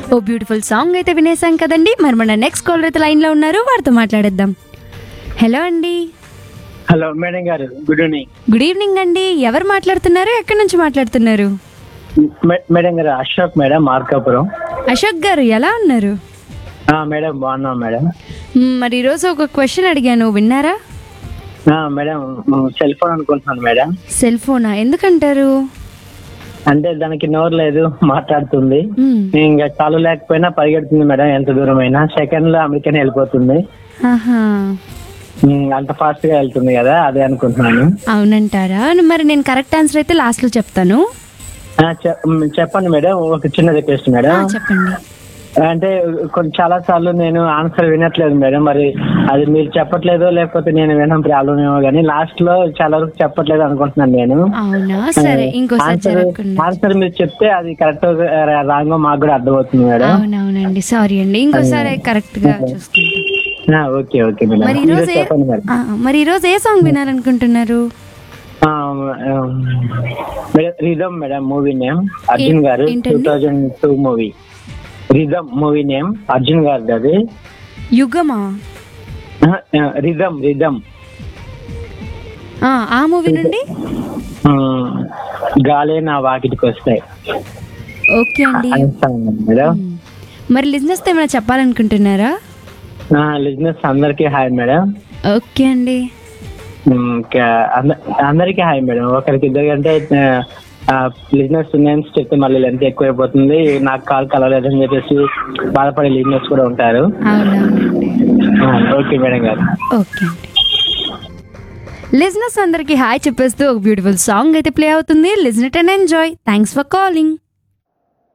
ఓ beautiful song అయితే వినేసాం కదండి మరి మన నెక్స్ట్ కాలర్ అయితే లైన్లో ఉన్నారు వారితో మాట్లాడేద్దాం హలో అండి హలో మేడం గారు గుడ్ ఈవినింగ్ గుడ్ ఈవినింగ్ అండి ఎవరు మాట్లాడుతున్నారు ఎక్కడి నుంచి మాట్లాడుతున్నారు మే- మేడం గారు అశోక్ మేడం మార్కాపురం అశోక్ గారు ఎలా ఉన్నారు ఆ, మేడం బాగున్నాం మేడం మ్, మరి ఈరోజు ఒక క్వశ్చన్ అడిగాను విన్నారా ఆ, మేడం సెల్ ఫోన్ అనుకుంటున్నాను మేడం సెల్ ఫోనా ఎందుకంటారు అంటే దానికి నోరు లేదు మాట్లాడుతుంది మ్, ఇంకా చాలు లేకపోయినా పరిగెడుతుంది మేడం ఎంత దూరం అయినా సెకండ్ లో అమెరికన్ వెళ్ళిపోతుంది ఆహా ఉమ్, అంత ఫాస్ట్ గా వెళ్తుంది కదా అదే అనుకుంటున్నాను అవునంటారా మరి నేను కరెక్ట్ ఆన్సర్ అయితే లాస్ట్లో చెప్తాను ఆ, చె- ఉమ్, చెప్పండి మేడం ఒక చిన్న రిక్వెస్ట్ మేడం ఆ, చెప్పండి అంటే కొన్ని చాలా సార్లు నేను ఆన్సర్ వినట్లేదు మేడం మరి అది మీరు చెప్పట్లేదు లేకపోతే నేను వినడం ప్రాబ్లం ఏమో కానీ లాస్ట్ లో చాలా వరకు చెప్పట్లేదు అనుకుంటున్నాను నేను అవునా సరే ఇంకోసారి ఆన్సర్ జరగకుండా ఆన్సర్ మీరు చెప్తే అది కరెక్ట్ రాంగో మాకు కూడా అర్థమవుతుంది మేడం అవునవునండి సారీ అండి ఇంకోసారి కరెక్ట్ గా చూసుకుంటాం ఆ, ఓకే ఓకే మేడం మరి మీరు ఈరోజు ఏ- చెప్పండి మేడం ఆ, మరి ఈరోజు ఏ సాంగ్ వినాలనుకుంటున్నారు ఆ, ఆ, madam rhythm madam movie name Arjun గారు టూ ఏంటండి? Thousand two movie rhythm movie name Arjun గారిది అది యుగమా రిధమ్ రిధమ్ ఆ, ఆ మూవీ నుండి గాలే నా వాకిటికి వస్తాయి ఓకే అండి అని song మేడం మ్. మరి లిజినెస్ తో ఏమైనా చెప్పాలనుకుంటున్నారా లిజినెస్ అందరికీ హాయ్ మేడం ఓకే అండి ఉమ్, ఇంకా అంద- అందరికీ హాయ్ మేడం ఒకరికి ఇద్దరు కంటే లిజినెస్ నేమ్స్ చెప్తే మళ్ళీ లెంత్ ఎక్కువైపోతుంది నాకు కాల్ కలవలేదని చెప్పేసి బాధపడే లిజినెస్ కూడా ఉంటారు అవునవునండి ఆ, ఓకే మేడం గారు ఓకే అండి లిజినెస్ అందరికి హాయ్ చెప్పేస్తూ ఒక బ్యూటిఫుల్ సాంగ్ అయితే ప్లే అవుతుంది listen and enjoy thanks for calling